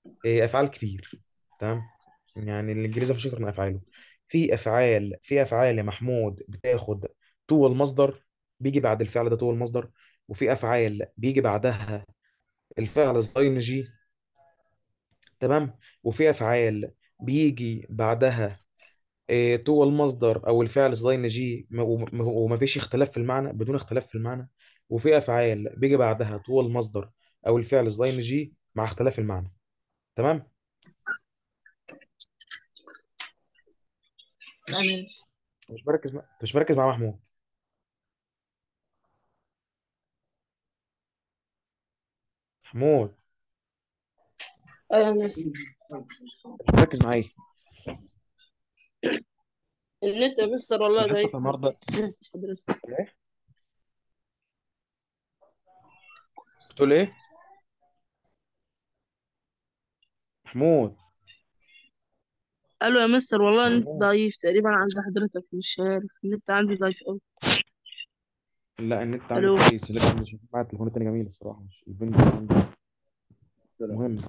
إيه، افعال كتير تمام يعني الانجليزي مفيش اكتر من افعاله في افعال في افعال يا محمود بتاخد تو المصدر بيجي بعد الفعل ده تو المصدر وفي افعال بيجي بعدها الفعل الزين جي تمام وفي افعال بيجي بعدها إيه تو المصدر او الفعل الزين جي م- وم- ومفيش اختلاف في المعنى بدون اختلاف في المعنى وفي افعال بيجي بعدها تو المصدر او الفعل الزين جي مع اختلاف المعنى تمام تمام مش مركز مع... مش مركز مع محمود محمود أيوة ماشي مش مركز معايا النت يا مستر والله الحصه ضعيف النهارده سمعتش حضرتك ايه بتقول ايه محمود قالوا يا مستر والله النت محمود ضعيف تقريبا عند حضرتك مش عارف النت عندي ضعيف أوي لا النت عندي ألو كويس لكن مش معايا التليفون التاني جميل الصراحه مش البنج اللي عندي مهم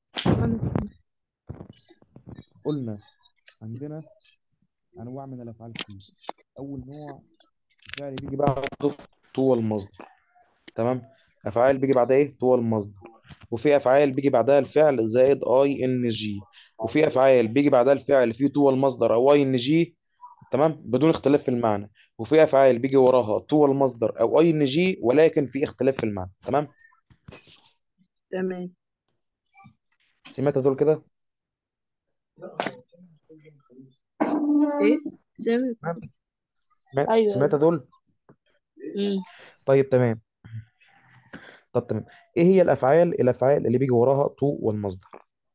قلنا عندنا انواع من الافعال كتير اول نوع فعل بيجي بعده طول المصدر تمام افعال بيجي بعدها ايه طول المصدر وفي افعال بيجي بعدها الفعل زائد اي ان جي وفي افعال بيجي بعدها الفعل فيه طول المصدر او اي ان جي تمام بدون اختلاف في المعنى وفي افعال بيجي وراها طول المصدر او اي ان جي ولكن في اختلاف في المعنى تمام تمام سمعت دول كده إيه سمعت سمعت أيوة سمعت دول أمم. طيب تمام طب تمام ايه هي الافعال الافعال اللي بيجي وراها تو والمصدر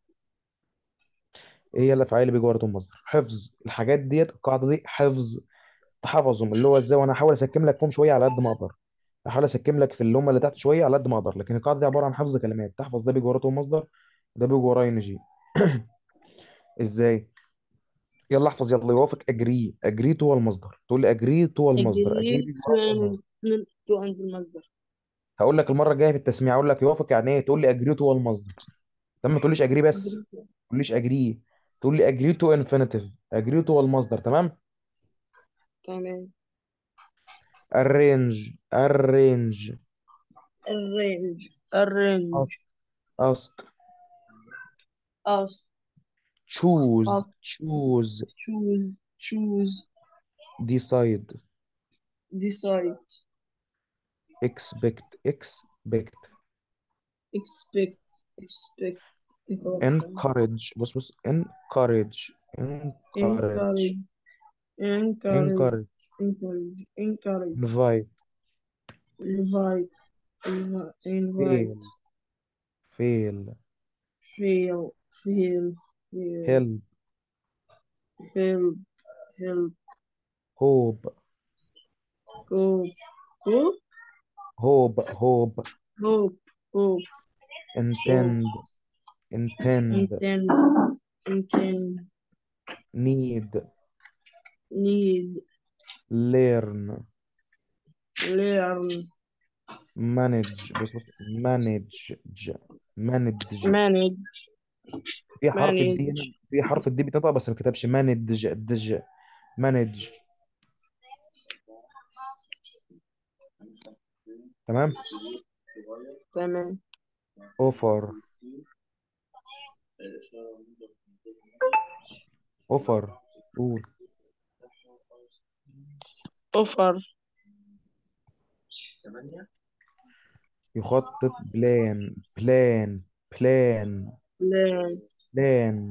ايه هي الافعال اللي بيجي وراها تو والمصدر حفظ الحاجات ديت القاعده دي حفظ تحفظهم اللي هو ازاي وانا هحاول اسكم لك فيهم شويه على قد ما اقدر هحاول اسكم لك في اللي هم اللي تحت شويه على قد ما اقدر لكن القاعده دي عباره عن حفظ كلمات تحفظ ده بيجي وراه تو مصدر ده بيجي وراه ان جي ازاي يلا احفظ يلا يوافق اجري اجري تو المصدر تقول لي اجري تو المصدر اجري أجريت بيجي وراه تو المصدر تو عند المصدر هقول لك المره الجايه في التسميع اقول لك يوافق يعني ايه تقول لي اجري تو المصدر تمام ما تقوليش اجري بس أجريت ما تقوليش اجري تقول لي اجري تو انفينيتيف اجري تو المصدر تمام تمام arrange arrange الرينج الرينج ask أس choose أس choose choose choose decide decide expect expect expect expect يتوقع encourage بص بص encourage encourage encourage encourage encourage encourage encourage invite invite invi- fail invite fail feel feel feel help help help hope go go hope hope hope hope intend intend intend intend need need learn learn manage بص بص manage manage manage في حرف الدي manage هنا في حرف الدي بيتنطق بس ما كتبش manage دج manage تمام تمام offer offer قول offer يخطط بلان بلان بلان plan بلان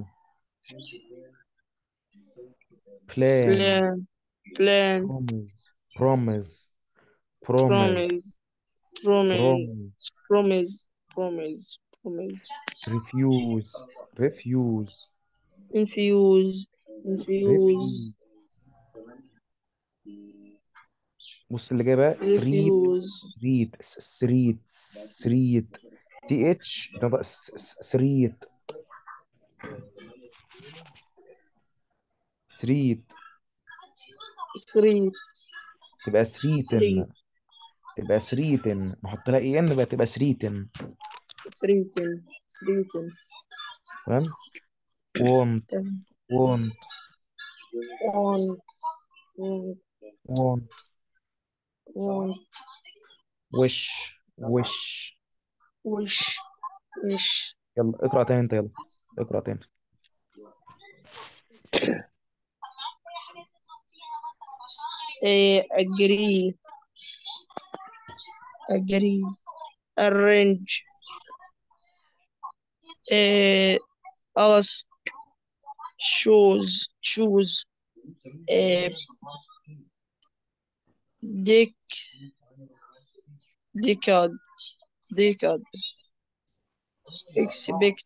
بلان plan plan promise promise promise promise promise promise promise promise refuse refuse infuse infuse refuse بص اللي جاي بقى ثريت refuse ثريت ثريت ثريت تي اتش ثريت ثريت street تبقى street ثريتن تبقى ثريتن نحط لها اي ان بقى تبقى ثريتن street street تمام want تمام want want want want want wish wish wish wish يلا اقرأ تاني انت يلا اقرأ تاني eh, agree agree arrange eh, ask choose choose eh, dick decade decade expect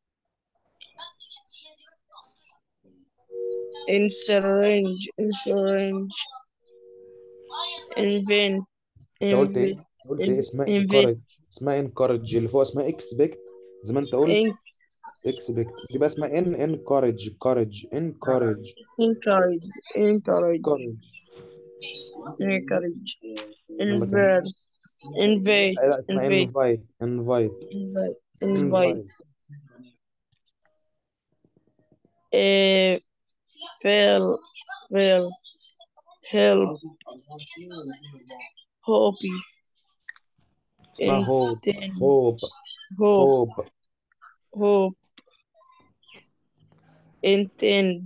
insurrange insurrange invent انت قلت ايه invent قلت ايه اسمها invent encourage اسمها encourage اللي فوق اسمها expect زي ما انت قلت in- expect دي بقى اسمها in encourage courage encourage encourage encourage courage encourage يلا كمل invert invite لا اسمها invite invite invite invite invite invite eh, fail fail help hobby اسمها hope intend hope hope hope hope intend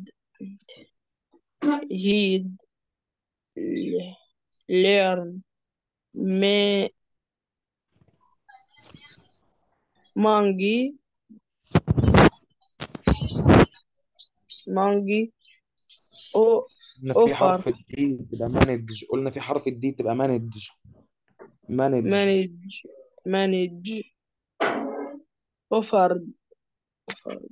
heed le- learn may monkey monkey o قلنا في offer حرف الدي تبقى manage قلنا في حرف الدي تبقى manage manage manage manage offered offered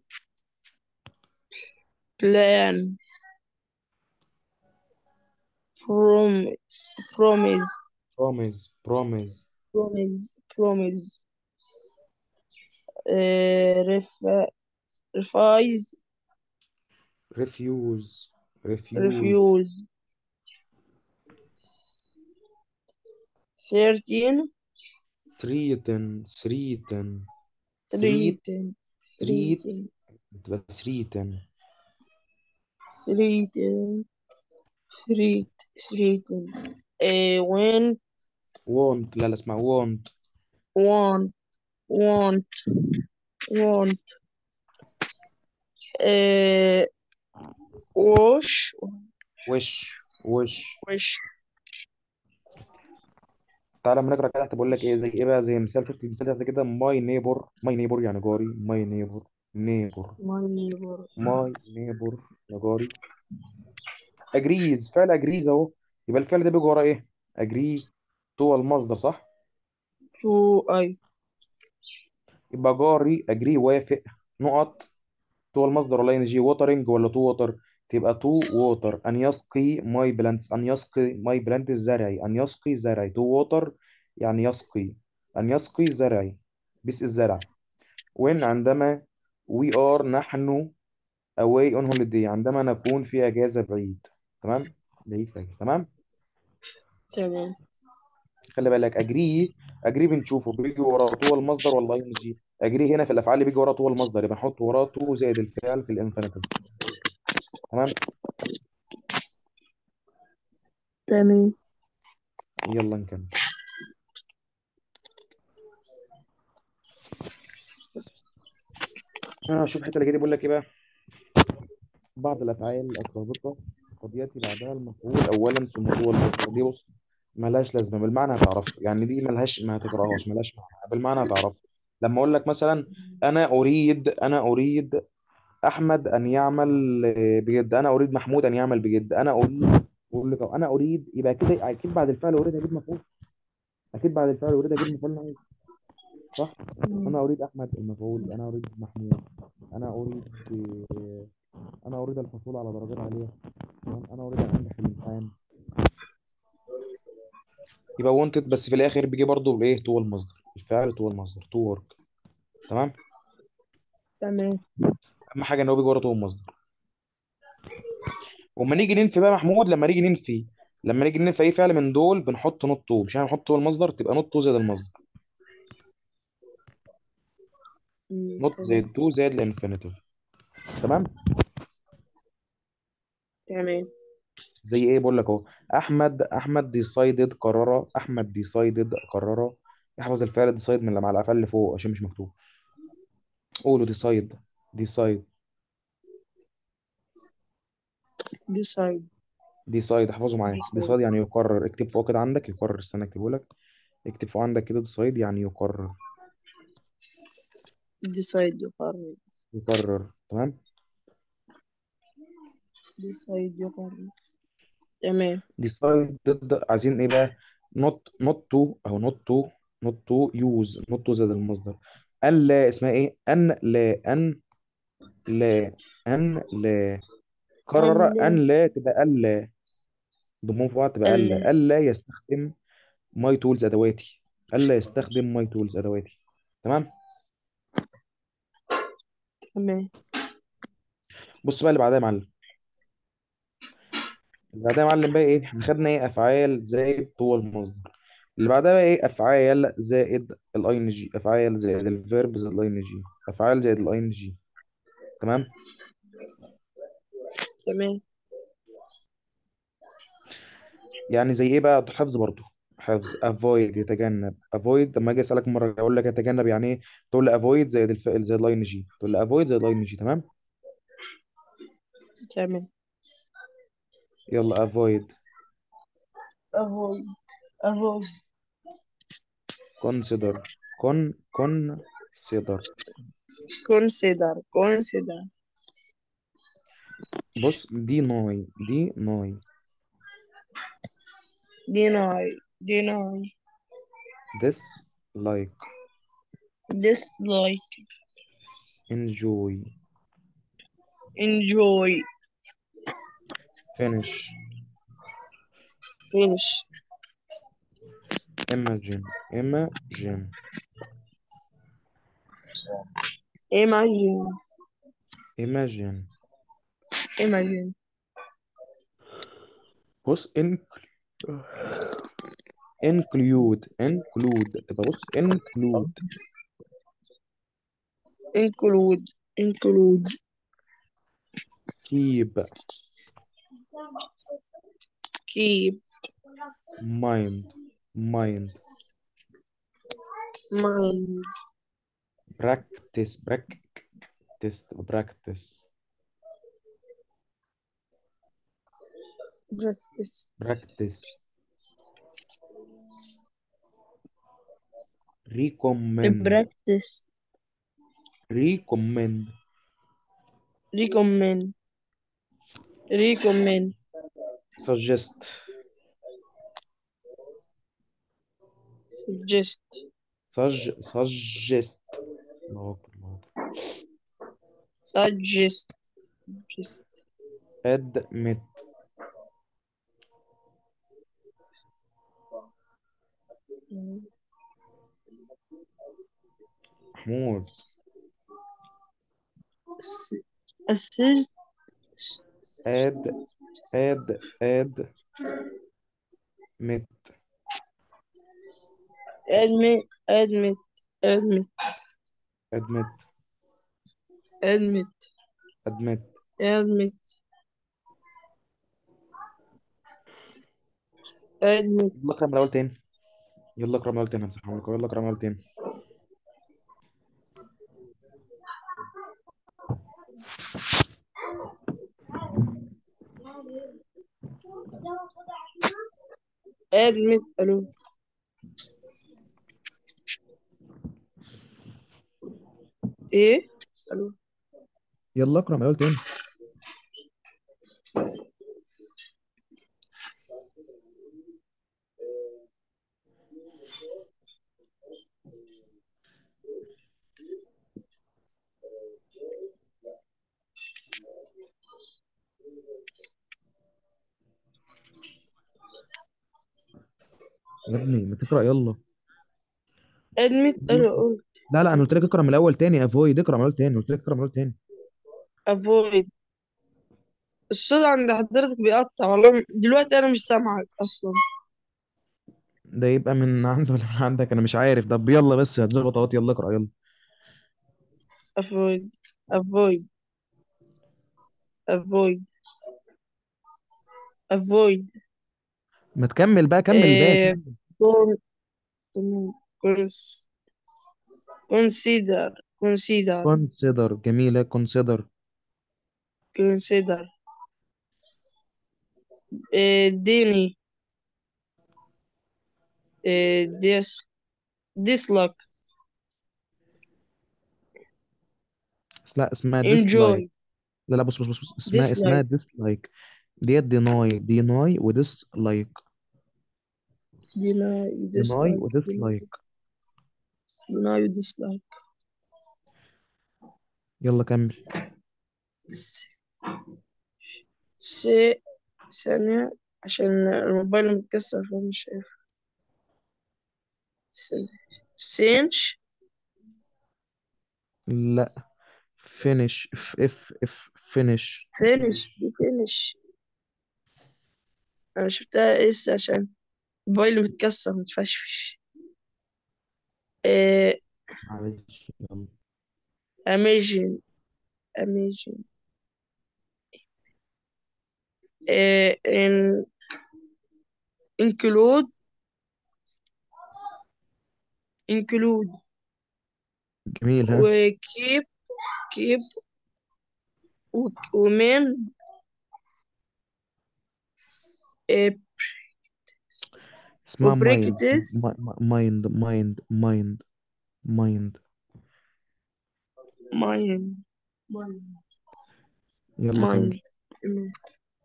plan promise promise promise promise promise promise uh, ref, refuse refuse refuse refuse 13 threaten threaten threat threaten threat threaten بتبقى threaten threaten threat threaten uh, when want لا لا اسمها want want want want uh, wash wish wish wish تعالى لما نقرا كده تحت بقول لك ايه زي ايه بقى زي مثال شفت المثال تحت كده ماي نيبر ماي نيبر يعني جاري ماي نيبر نيبر my neighbor ماي نيبر يا جاري اجريز فعل اجريز اهو يبقى الفعل ده بيجي وراه ايه اجري تو المصدر صح to I يبقى جاري اجري وافق نقط تو المصدر ولا ان جي ووترنج ولا تو ووتر تبقى تو ووتر ان يسقي ماي بلانتس ان يسقي ماي بلانتس زرعي ان يسقي زرعي تو ووتر يعني يسقي ان يسقي زرعي بس الزرع وين عندما we are نحن away on holiday عندما نكون في اجازه بعيد تمام بعيد في أجازة. تمام تمام خلي بالك اجري اجري بنشوفه بيجي وراه تو المصدر ولا ان جي اجري هنا في الافعال اللي بيجي وراه تو المصدر يبقى نحط وراه تو زائد الفعل في الانفينيتيف تمام تمام يلا نكمل اه شوف الحته اللي جايه دي بيقول لك ايه بقى بعض الافعال السابقه قد ياتي بعدها المفعول اولا ثم هو المصدر دي بص ملهاش لازمه بالمعنى هتعرف يعني دي ملهاش ما هتقراهاش ملهاش معنى بالمعنى هتعرف لما اقول لك مثلا انا اريد انا اريد احمد ان يعمل آه، بجد انا اريد محمود ان يعمل بجد انا اريد اقول لك انا اريد يبقى اكيد اكيد بعد الفعل اريد اجيب مفعول اكيد بعد الفعل اريد اجيب مفعول نهائي صح انا اريد احمد المفعول انا اريد محمود انا اريد آه، انا اريد الحصول على درجات عاليه تمام انا اريد ان انجح في الامتحان يبقى wanted بس في الاخر بيجي برضه بالايه تو المصدر الفعل تو المصدر تو ورك تمام تمام اهم حاجه ان هو بيجي ورا تو المصدر وما نيجي ننفي بقى محمود لما نيجي ننفي لما نيجي ننفي اي فعل من دول بنحط نوت تو مش هنحط تو المصدر تبقى نوت تو زائد المصدر مم، نوت تمام زائد تو زائد الانفينيتيف تمام تمام زي ايه بقول لك اهو احمد احمد ديسايدد قرر احمد ديسايدد قرر احفظ الفعل ديسايد من اللي مع الافعال اللي فوق عشان مش مكتوب قولوا ديسايد ديسايد decide ديسايد احفظوا معايا decide ديسايد يعني يقرر اكتب فوق كده عندك يقرر استنى اكتبه لك اكتب فوق عندك كده ديسايد يعني يقرر decide يقرر يقرر تمام decide يقرر تمام ديسايد ضد عايزين ايه بقى نوت نوت تو او نوت تو نوت تو يوز نوت تو زائد المصدر ان لا اسمها ايه ان لا ان لا ان لا قرر ان ألا لا تبقى الا ضمهم في بعض تبقى ألا الا الا يستخدم ماي تولز ادواتي الا يستخدم ماي تولز ادواتي تمام تمام بص بقى اللي بعدها يا معلم اللي بعدها يا معلم بقى ايه احنا خدنا ايه افعال زائد طول المصدر اللي بعدها بقى ايه افعال زائد الاي ان جي افعال زائد الفيرب زائد الاي ان جي افعال زائد الاي ان جي تمام تمام يعني زي ايه بقى حفظ برضو حفظ avoid يتجنب avoid لما اجي اسالك مره اقول لك يتجنب يعني ايه تقول لي avoid زائد الفعل زائد الاي ان جي تقول لي avoid زائد الاي ان جي تمام تمام يلا avoid avoid avoid consider con consider consider consider بص deny deny deny deny dislike dislike enjoy enjoy finish finish imagine imagine imagine imagine imagine بص in include include تبقى بص include include include keep keep mind mind mind practice practice practice practice practice recommend practice recommend recommend recommend suggest suggest sug suggest الله أكبر الله أكبر suggest suggest admit محمود S- assist add add add mit admit admit admit admit admit admit admit admit يلا اقرا من الاول تاني يلا اقرا من الاول تاني امسح عمرك يلا اقرا من الاول تاني admit الو ايه الو يلا اقرا من الاول تاني يا ابني ما تقرا يلا admit الو قول لا لا انا قلت لك اقرا من الاول تاني افويد اقرا من الاول تاني قلت لك اقرا من الاول تاني avoid الصوت عند حضرتك بيقطع والله دلوقتي انا مش سامعك اصلا ده يبقى من عندي ولا من عندك انا مش عارف طب يلا بس هتظبط اهوت يلا اقرا يلا avoid avoid avoid avoid ما تكمل بقى كمل الباقي إيه كمل con تمام cons consider consider consider جميلة consider consider إيه ديني إيه dis dislike لا اسمها dislike enjoy لا لا بص بص بص بص. اسمها اسمها dislike dislike ديت deny deny و dislike deny deny dislike و deny dislike deny dislike يلا كمل س س- ثانية عشان الموبايل متكسر فمش شايف س- سينش لا finish f f f finish فينش دي فينش أنا شفتها إس عشان موبايلي متكسر متفشفش إيه معلش يلا amazing amazing إيه in include include جميل ها و keep keep و ومن إيه اسمها mind وبريكتس mind mind mind mind mind mind يلا mind كمل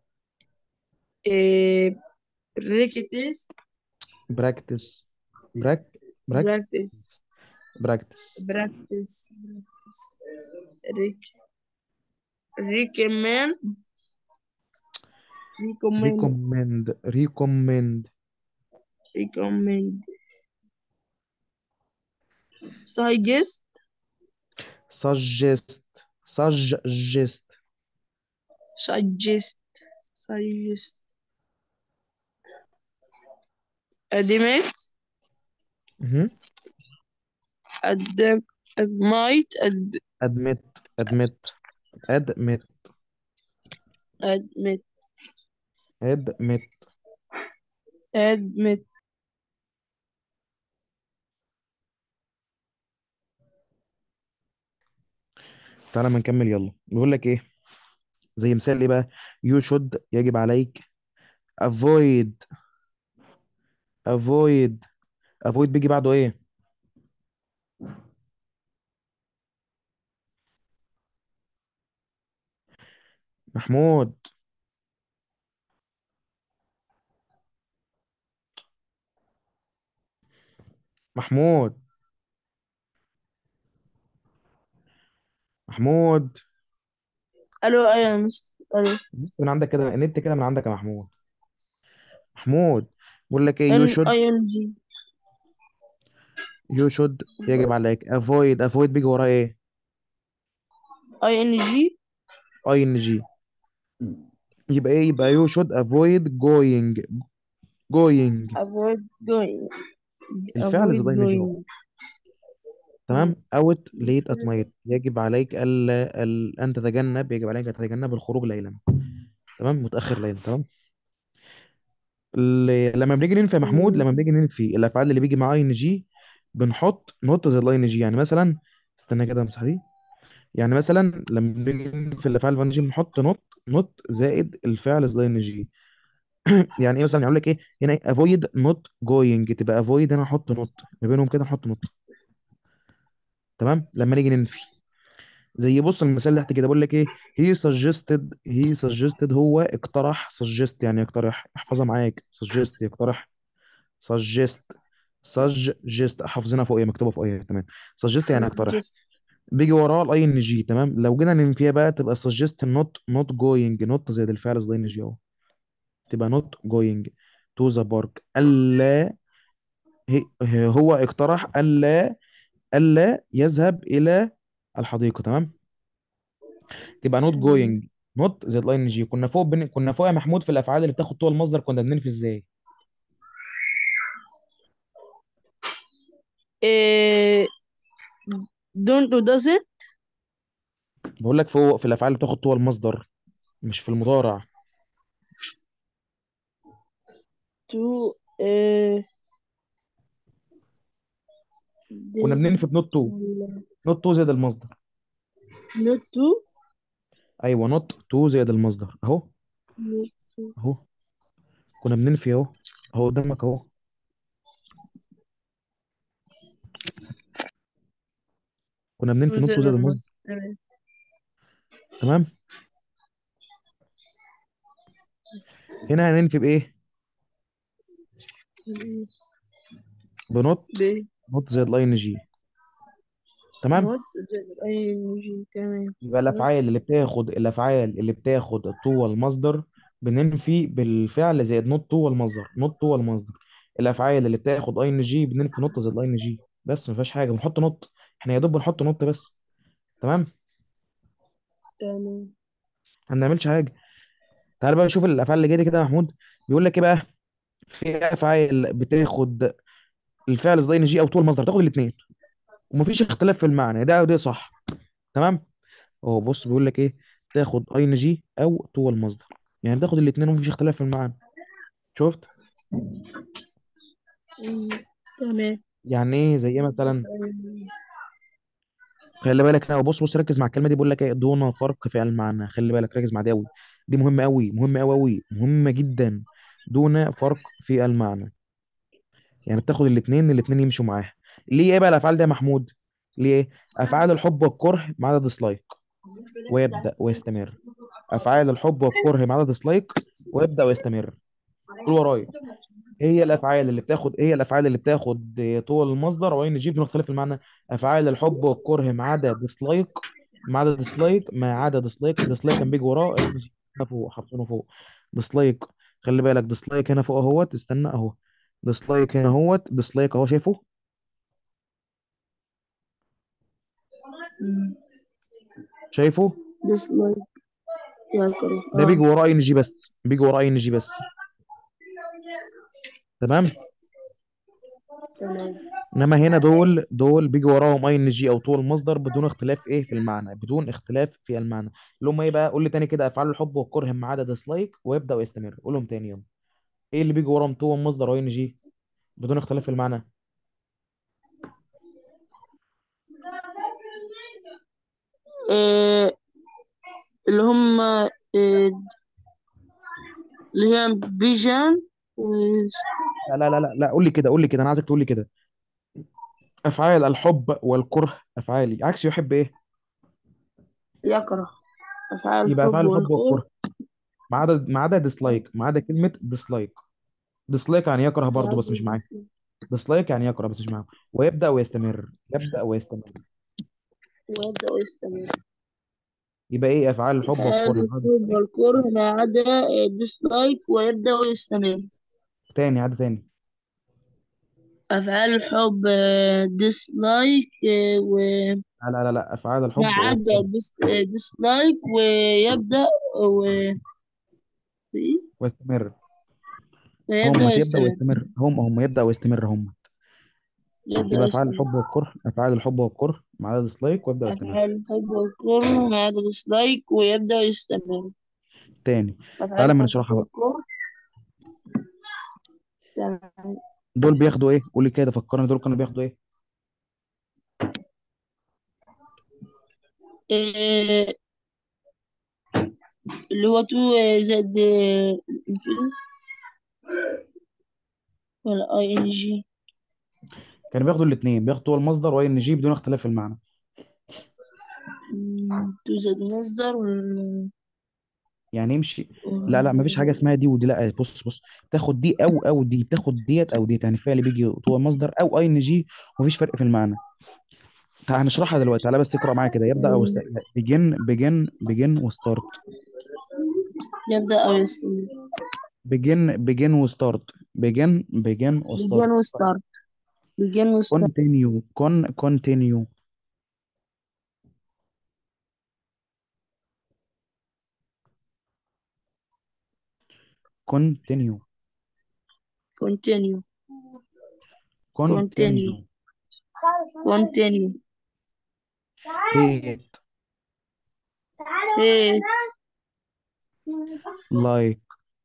إيه بريكتس practice براك براك practice practice practice ريك recommend recommend recommend recommend recommend suggest suggest suggest suggest suggest admit مهم. ad admit ad admit admit admit admit admit admit تعالى ما نكمل يلا بيقول لك ايه زي مثال ايه بقى you should يجب عليك avoid avoid avoid بيجي بعده ايه محمود محمود محمود الو ايوه يا مستر الو النت من عندك كده النت كده من عندك يا محمود محمود بيقول لك ايه you ان should اي ان جي you should يجب عليك avoid avoid بيجي وراه ايه اي ان جي ing يبقى ايه يبقى you should avoid going going avoid going الفعل avoid زي ing اهو going تمام out late at night يجب عليك الا ال- ان تتجنب يجب عليك ان تتجنب الخروج ليلا تمام متاخر ليلا تمام ال- لما بنيجي ننفي يا محمود لما بنيجي ننفي الافعال اللي بيجي معاها اي ان جي بنحط نوت زي الاي ان جي يعني مثلا استنى كده امسح دي يعني مثلا لما بنيجي ننفي الافعال الاي ان جي بنحط نوت نوت زائد الفعل زي الاي ان جي يعني ايه مثلا يقول لك ايه هنا افويد نوت جوينج تبقى افويد هنا نحط نوت ما بينهم كده نحط نوت تمام لما نيجي ننفي زي بص المثال اللي تحت كده بقول لك ايه he suggested he suggested هو اقترح suggest يعني يقترح احفظها معاك suggest يقترح suggest suggest حافظينها فوق ايه مكتوبه فوق ايه تمام suggest يعني يقترح suggest بيجي وراه الاي ان جي تمام لو جينا ننفيها بقى تبقى suggest not not going not زائد الفعل زي ان جي اهو تبقى not going to the park الا هي هو اقترح الا الا يذهب الى الحديقه تمام تبقى نوت جوينج نوت زائد الاي ان جي كنا فوق بن... كنا فوق يا محمود في الافعال اللي بتاخد طول المصدر كنا بننفي ازاي إيه don't do doesn't بقول لك فوق في الافعال اللي بتاخد طول المصدر مش في المضارع تو آه كنا دي بننفي بنوت تو نوت تو زائد المصدر نوت تو ايوه نوت تو زائد المصدر اهو اهو كنا بننفي اهو اهو قدامك اهو كنا تو بننفي نوت تو زائد زائد المصدر المصدر تمام تمام هنا هننفي بايه بنوت ب نوت زائد الاي ان جي تمام نوت زائد اي جي تمام يبقى تمام الافعال اللي بتاخد الافعال اللي بتاخد تو المصدر بننفي بالفعل زائد نوت تو المصدر نوت تو المصدر الافعال اللي بتاخد اي ان جي بننفي نوت زائد الاي ان جي بس ما فيهاش حاجه بنحط نوت احنا يا دوب بنحط نوت بس تمام تمام ما بنعملش حاجه تعال بقى نشوف الافعال اللي جايه دي كده يا محمود بيقول لك ايه بقى في افعال بتاخد الفعل زائد اي ان جي او تو المصدر تاخد الاثنين ومفيش اختلاف في المعنى ده وده صح تمام اهو بص بيقول لك ايه تاخد اي ان جي او تو المصدر يعني تاخد الاثنين ومفيش اختلاف في المعنى شفت مم. تمام يعني ايه زي ايه مثلا خلي بالك هنا بص بص ركز مع الكلمه دي بيقول لك ايه دون فرق في المعنى خلي بالك ركز مع دي قوي دي مهمه قوي مهمه قوي قوي مهمه جدا دون فرق في المعنى يعني بتاخد الاثنين الاثنين يمشوا معاها ليه ايه بقى الافعال دي يا محمود ليه ايه افعال الحب والكره ما عدا ديسلايك ويبدا ويستمر افعال الحب والكره ما عدا ديسلايك ويبدا ويستمر قول ورايا هي الافعال اللي بتاخد هي الافعال اللي بتاخد طول المصدر او ان جي بدون اختلاف المعنى افعال الحب والكره ما عدا ديسلايك ما عدا ديسلايك ما عدا ديسلايك ديسلايك كان بيجي وراه ان جي هنا فوق حاطينه فوق ديسلايك خلي بالك ديسلايك هنا فوق اهوت استنى اهو ديسلايك هنا اهوت ديسلايك اهو شايفه شايفه ديسلايك يا كرو ده اه بيجي وراه ان جي بس بيجي وراه ان جي بس تمام تمام انما هنا دول دول بيجي وراهم اي ان جي او طول مصدر بدون اختلاف ايه في المعنى بدون اختلاف في المعنى اللي هم ايه بقى قول لي تاني كده افعال الحب والكره ما عدا ديسلايك ويبدا ويستمر قولهم تاني يوم ايه اللي بيجي وراهم طول مصدر اي ان جي بدون اختلاف في المعنى آه اللي هم آه اللي هي بيجان و لا لا لا لا لا قول لي كده قول لي كده انا عايزك تقول لي كده افعال الحب والكره افعالي عكس يحب ايه يكره أفعال يبقى الحب افعال الحب والكره والكره ما عدا ما عدا ديسلايك ما عدا كلمه ديسلايك ديسلايك يعني يكره برضه بس مش معاه ديسلايك يعني يكره بس مش معاه ويبدا ويستمر يبدا ويستمر ويبدأ يستمر يبقى ايه افعال الحب أفعال والكره الحب والكره ما عدا ديسلايك ويبدأ يستمر تاني عاد تاني أفعال الحب ديسلايك وما لا لا لا لا افعال الحب عدا والكره ديسلايك ويبدأ و... وإيه؟ ويستمر هم ويبدأ يبدا يستمر ويستمر هم هم يبدا ويستمر هم يبدأ يبقى افعال يستمر الحب والكره افعال الحب والكره مع عدد ديسلايك ويبدا ويستمر أفعال الحب والكره ما عدا ديسلايك ويبدأ يستمر تاني أفعال تعالى ما الحب نشرحها بقى والكره تمام دول بياخدوا ايه قولي كده فكرني دول كانوا بياخدوا ايه إيه اللي هو تو زائد انفينيت ولا اي ان جي كانوا بياخدوا الاثنين بياخدوا هو المصدر واي ان جي بدون اختلاف في المعنى تو زائد مصدر ولا يعني يمشي لا لا مفيش حاجه ولا- اسمها دي ودي لا بص بص تاخد دي او او دي تاخد ديت او ديت يعني فعل بيجي هو مصدر او اي ان جي ومفيش فرق في المعنى تعال هنشرحها دلوقتي تعالى بس اقرا معايا كده يبدا او است... بيجن بيجن بيجن وستارت يبدأ أو يستمر بيجن بيجن وستارت بيجن بيجن وستارت begin وستارت begin وستارت كونتينيو كون كونتينيو كونتينيو continue continue كونتينيو continue هيت hate like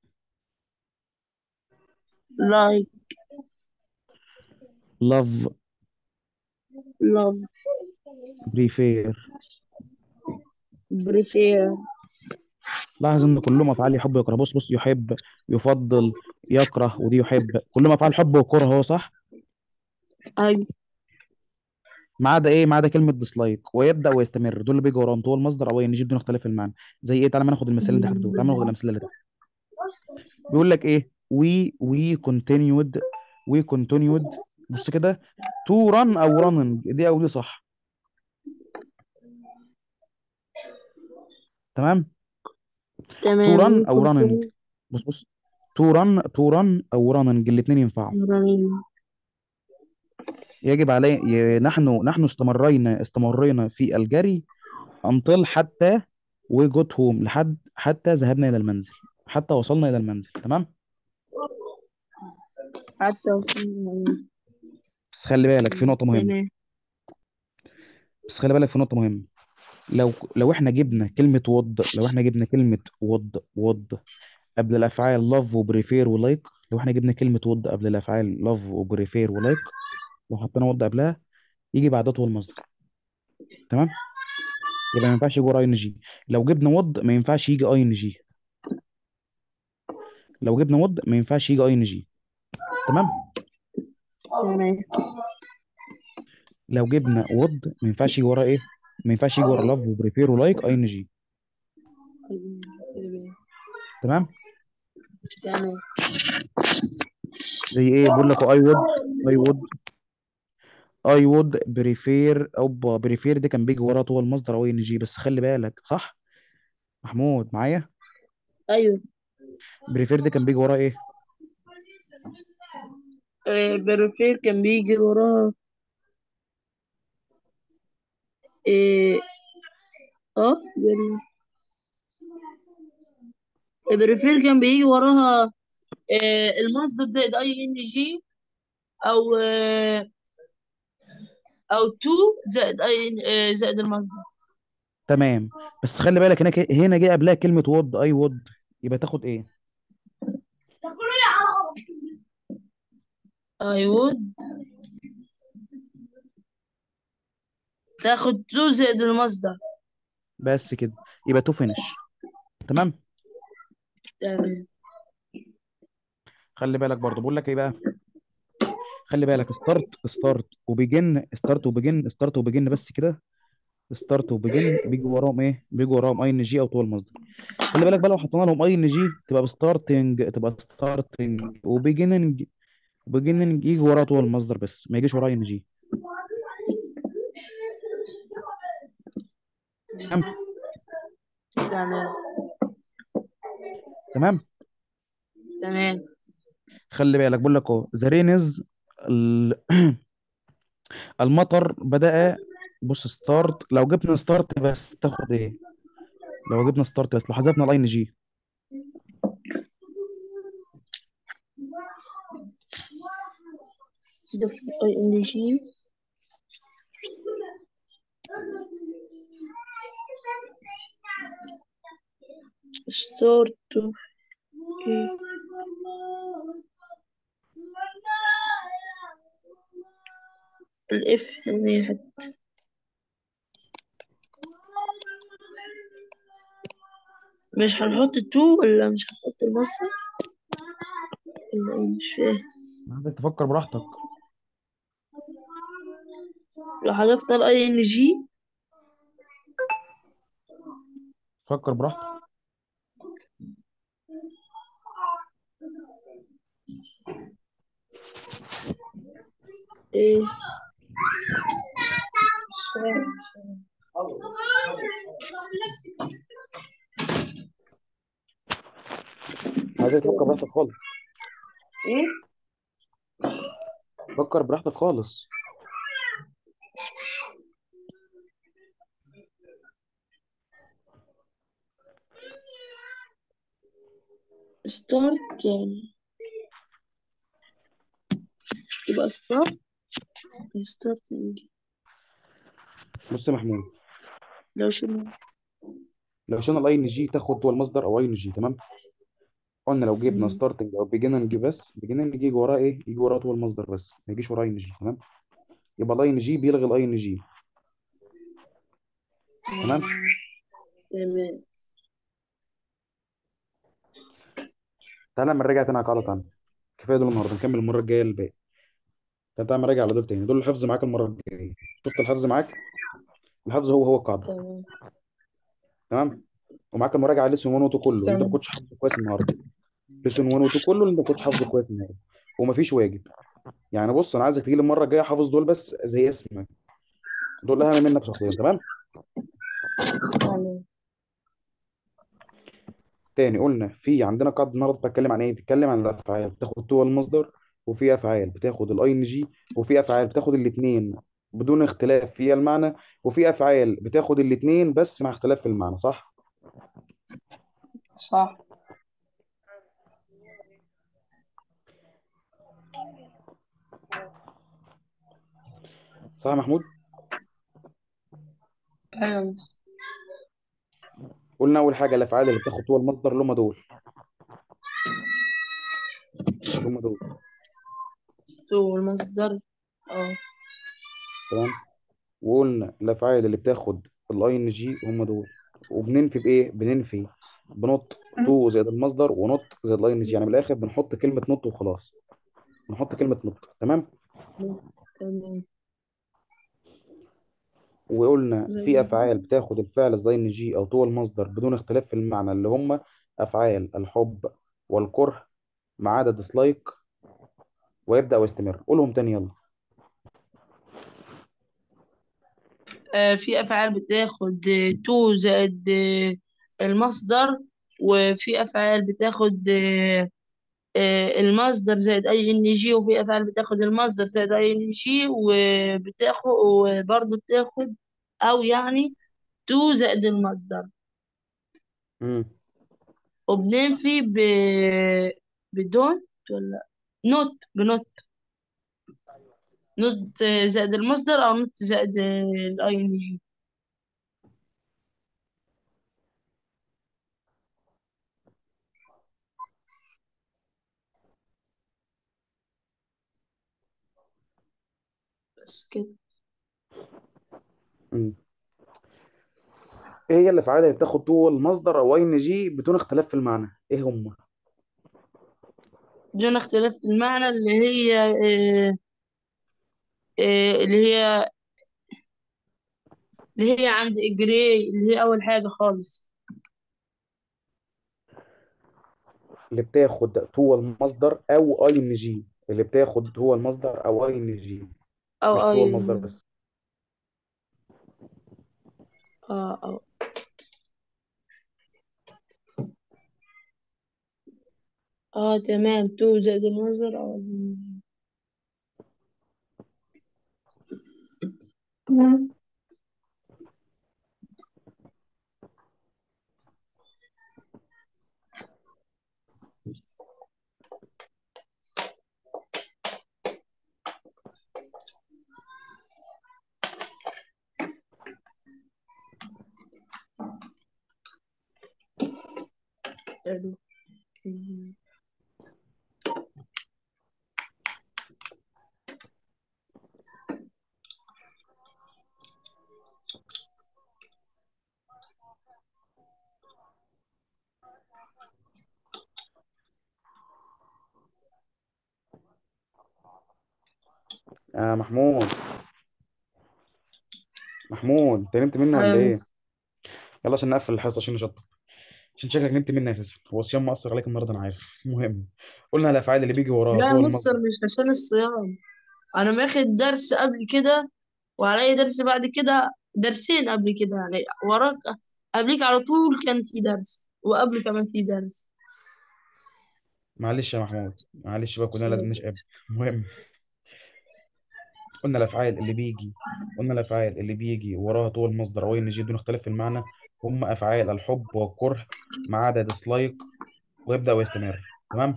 like love love prefer prefer لاحظ ان كلهم افعال يحب ويكره بص بص يحب يفضل يكره ودي يحب كلهم افعال حب وكره هو صح أيوة ما عدا ايه ما عدا كلمه ديسلايك ويبدا ويستمر دول اللي بيجوا وراهم طول المصدر او ينجي بدون اختلاف المعنى زي ايه تعالى ما ناخد المثال اللي تحت دول تعالى ما ناخد الامثله اللي تحت بيقول لك ايه وي وي continued وي continued بص كده تو ران او راننج دي او دي صح تمام تو تمام ران او ممكن راننج تاني بص بص تو ران تو ران او راننج الاثنين ينفعوا رنين يجب علي ي- نحن نحن استمرينا استمرينا في الجري until حتى we got home لحد حتى ذهبنا إلى المنزل حتى وصلنا إلى المنزل تمام حتى وصلنا بس خلي بالك في نقطة مهمة تمام بس خلي بالك في نقطة مهمة لو لو احنا جبنا كلمة وض لو احنا جبنا كلمة وض وض قبل الأفعال love وبريفير ولايك لو احنا جبنا كلمة وض قبل الأفعال love وبريفير ولايك لو حطينا وض قبلها يجي بعدها هو المصدر تمام يبقى ما ينفعش يجي ورا اي ان جي لو جبنا وض ما ينفعش يجي اي ان جي لو جبنا وض ما ينفعش يجي اي ان جي تمام تمام لو جبنا وض ما ينفعش يجي ورا ايه ما ينفعش يجي ورا لاف وبريفير ولايك اي ان جي تمام تمام زي ايه بقول لك اي وود اي وود اي وود بريفير او بريفير ده كان بيجي وراه طول المصدر او ان جي بس خلي بالك صح محمود معايا أيوة بريفير ده كان بيجي وراه ايه آه، بريفير كان بيجي وراه إيه اه بال- بريفير كان بيجي وراها آه، المصدر زائد اي ان جي او آه، او تو زائد اي آه، زائد المصدر تمام بس خلي بالك هناك هنا جه قبلها كلمة وود اي وود يبقى تاخد ايه اي وود تاخد تو زائد المصدر بس كده يبقى تو فينش تمام تمام خلي بالك برضه بقول لك ايه بقى خلي بالك ستارت ستارت وبيجن ستارت وبيجن ستارت وبيجن بس كده ستارت وبيجن بيجي وراهم ايه بيجي وراهم اي ان جي او طول المصدر خلي بالك بقى لو حطينا لهم اي ان جي تبقى بستارتنج تبقى ستارتنج وبيجننج وبيجننج يجي وراه طول المصدر بس ما يجيش وراه اي ان جي تمام تمام تمام تمام خلي بالك بقول لك اهو ذا رينز المطر بدأ بص ستارت لو جبنا ستارت بس تاخد ايه لو جبنا ستارت بس لو حذفنا الاي ان جي ضفت اي ان جي ستارت ايه الاف هنا حتى مش هنحط تو ولا مش هنحط المصدر ولا ايه مش فاهم عايزك تفكر براحتك لو حذفت الاي ان جي فكر براحتك ايه مش فاهم مش فاهم. عايزك تفكر براحتك خالص ايه فكر براحتك خالص ستارت يعني يبقى ستارت ستارت يعني بص يا محمود لو شنو لو شلنا الاي ان جي تاخد هو المصدر او اي ان جي تمام قلنا لو جبنا مم. ستارتنج او بيجننج بس بيجننج يجي وراه ايه يجي وراه هو المصدر بس ما يجيش وراه اي ان جي تمام يبقى الاي ان جي بيلغي الاي ان جي تمام تمام تعالى لما نرجع تاني على قاعده تانية كفايه دول النهارده نكمل المره الجايه الباقي تعالى تعالى نراجع على دول تاني دول الحفظ معاك المره الجايه شفت الحفظ معاك الحفظ هو هو القاعده تمام تمام ومعاك المراجعه ليسون 1 و 2 كله اللي انت ما تمام كنتش حافظه كويس النهارده ليسون 1 و 2 كله اللي انت ما كنتش حافظه كويس النهارده ومفيش واجب يعني بص انا عايزك تيجي لي المره الجايه حافظ دول بس زي اسمك دول اهم منك شخصيا تمام تمام تاني قلنا في عندنا قاعده النهارده بتتكلم عن ايه بتتكلم عن الافعال بتاخد تو المصدر وفي افعال بتاخد الاي ان جي وفي افعال بتاخد الاثنين بدون اختلاف في المعنى وفي افعال بتاخد الاثنين بس مع اختلاف في المعنى صح صح صح يا محمود أيوة بس قلنا اول حاجه الافعال اللي بتاخد تو المصدر اللي هم دول اللي هم دول تو المصدر اه تمام وقلنا الافعال اللي بتاخد الاي ان جي هم دول وبننفي بايه بننفي بنط تو زائد المصدر ونط زائد الاي ان جي يعني من الاخر بنحط كلمه نط وخلاص بنحط كلمه نط تمام تمام وقلنا زي في افعال بتاخد الفعل زي ان جي او تو المصدر بدون اختلاف في المعنى اللي هم افعال الحب والكره ما عدا ديسلايك ويبدا ويستمر قولهم تاني يلا آه في أفعال بتاخد آه، تو زائد آه، المصدر وفي أفعال بتاخد آه، آه، المصدر زائد أي إن جي وفي أفعال بتاخد المصدر زائد أي إن جي وبتاخد وبرضه بتاخد أو يعني تو زائد المصدر امم وبننفي ب بدون ولا نوت بنوت نوت زائد المصدر أو نوت زائد الأي إن جي بس كده امم ايه هي الافعال اللي بتاخد تو المصدر او اي ان جي بدون اختلاف في المعنى ايه هم بدون اختلاف في المعنى اللي هي آه، آه، اللي هي اللي هي عند إجري اللي هي أول حاجة خالص اللي بتاخد تو المصدر او اي ان جي اللي بتاخد هو المصدر او اي ان جي أو مش تو أي المصدر بس آه أو آه تمام تو زائد المصدر أو زائد آه محمود محمود انت نمت مني ولا أيوة ايه بس يلا عشان نقفل الحصه عشان نشطب عشان شكلك نمت مني اساسا هو الصيام مأثر عليك النهارده انا عارف المهم قلنا الافعال اللي بيجي وراها لا يا تو مستر المصدر مش عشان الصيام أنا ماخد درس قبل كده وعليا درس بعد كده درسين قبل كده يعني وراك قبليك على طول كان في درس وقبل كمان في درس معلش يا محمود معلش بقى كلنا لازم نشقى المهم قلنا الافعال اللي بيجي قلنا الافعال اللي بيجي وراها تو المصدر او ان جي بدون اختلاف في المعنى هم افعال الحب والكره ما عدا ديسلايك ويبدا ويستمر تمام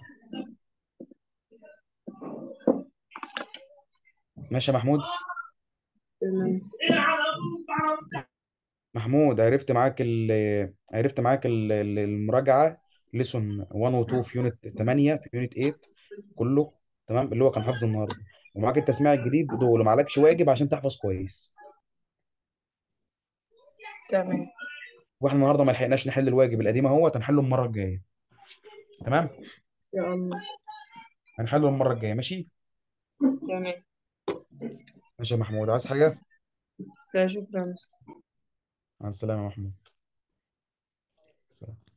ماشي يا محمود تمام محمود محمود عرفت معاك ال عرفت معاك ال- ال- المراجعه ليسون 1 و 2 في يونت 8 في يونت 8 كله تمام اللي هو كان حافظ النهارده ومعاك التسميع الجديد دول ومعلكش واجب عشان تحفظ كويس تمام واحنا النهارده ما لحقناش نحل الواجب القديم اهو هنحله المره الجايه تمام يا الله هنحله المره الجايه ماشي تمام ماشي يا محمود عايز حاجه لا شكرا مع السلامه يا محمود سلام.